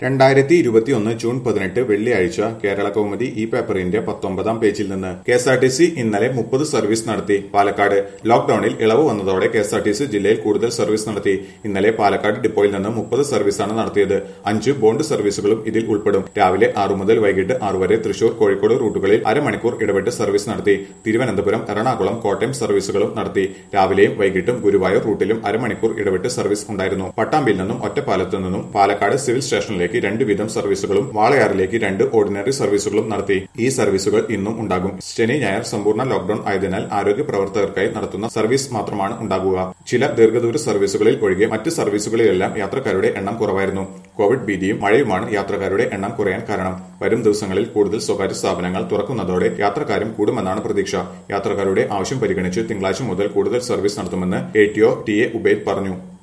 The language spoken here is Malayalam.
രണ്ടായിരത്തി ഇരുപത്തിയൊന്ന് ജൂൺ പതിനെട്ട് വെള്ളിയാഴ്ച കേരള കൗമുദി ഈ പേപ്പറിന്റെ പത്തൊമ്പതാം പേജിൽ നിന്ന് K S R T C ഇന്നലെ മുപ്പത് സർവീസ് നടത്തി പാലക്കാട് ലോക്ഡൌണിൽ ഇളവ് വന്നതോടെ K S R T C ജില്ലയിൽ കൂടുതൽ സർവീസ് നടത്തി ഇന്നലെ പാലക്കാട് ഡിപ്പോയിൽ നിന്ന് മുപ്പത് സർവീസാണ് നടത്തിയത് അഞ്ച് ബോണ്ട് സർവീസുകളും ഇതിൽ ഉൾപ്പെടും രാവിലെ ആറു മുതൽ വൈകിട്ട് ആറു വരെ തൃശൂർ കോഴിക്കോട് റൂട്ടുകളിൽ അരമണിക്കൂർ ഇടവിട്ട് സർവീസ് നടത്തി തിരുവനന്തപുരം എറണാകുളം കോട്ടയം സർവീസുകളും നടത്തി രാവിലെയും വൈകിട്ടും ഗുരുവായൂർ റൂട്ടിലും അരമണിക്കൂർ ഇടവിട്ട് സർവീസ് ഉണ്ടായിരുന്നു പട്ടാമ്പിയിൽ നിന്നും ഒറ്റപ്പാലത്തു നിന്നും പാലക്കാട് സിവിൽ സ്റ്റേഷനിലേക്ക് രണ്ട് വീതം സർവീസുകളും വാളയാറിലേക്ക് രണ്ട് ഓർഡിനറി സർവീസുകളും നടത്തി ഈ സർവീസുകൾ ഇന്നും ഉണ്ടാകും ശനി ഞായർ സമ്പൂർണ്ണ ലോക്ഡൌൺ ആയതിനാൽ ആരോഗ്യ പ്രവർത്തകർക്കായി നടത്തുന്ന സർവീസ് മാത്രമാണ് ഉണ്ടാകുക ചില ദീർഘദൂര സർവീസുകളിൽ ഒഴികെ മറ്റ് സർവീസുകളിലെല്ലാം യാത്രക്കാരുടെ എണ്ണം കുറവായിരുന്നു കോവിഡ് ഭീതിയും മഴയുമാണ് യാത്രക്കാരുടെ എണ്ണം കുറയാൻ കാരണം വരും ദിവസങ്ങളിൽ കൂടുതൽ സ്വകാര്യ സ്ഥാപനങ്ങൾ തുറക്കുന്നതോടെ യാത്രക്കാരും കൂടുമെന്നാണ് പ്രതീക്ഷ യാത്രക്കാരുടെ ആവശ്യം പരിഗണിച്ച് തിങ്കളാഴ്ച മുതൽ കൂടുതൽ സർവീസ് നടത്തുമെന്ന് A T O T A Ubaid പറഞ്ഞു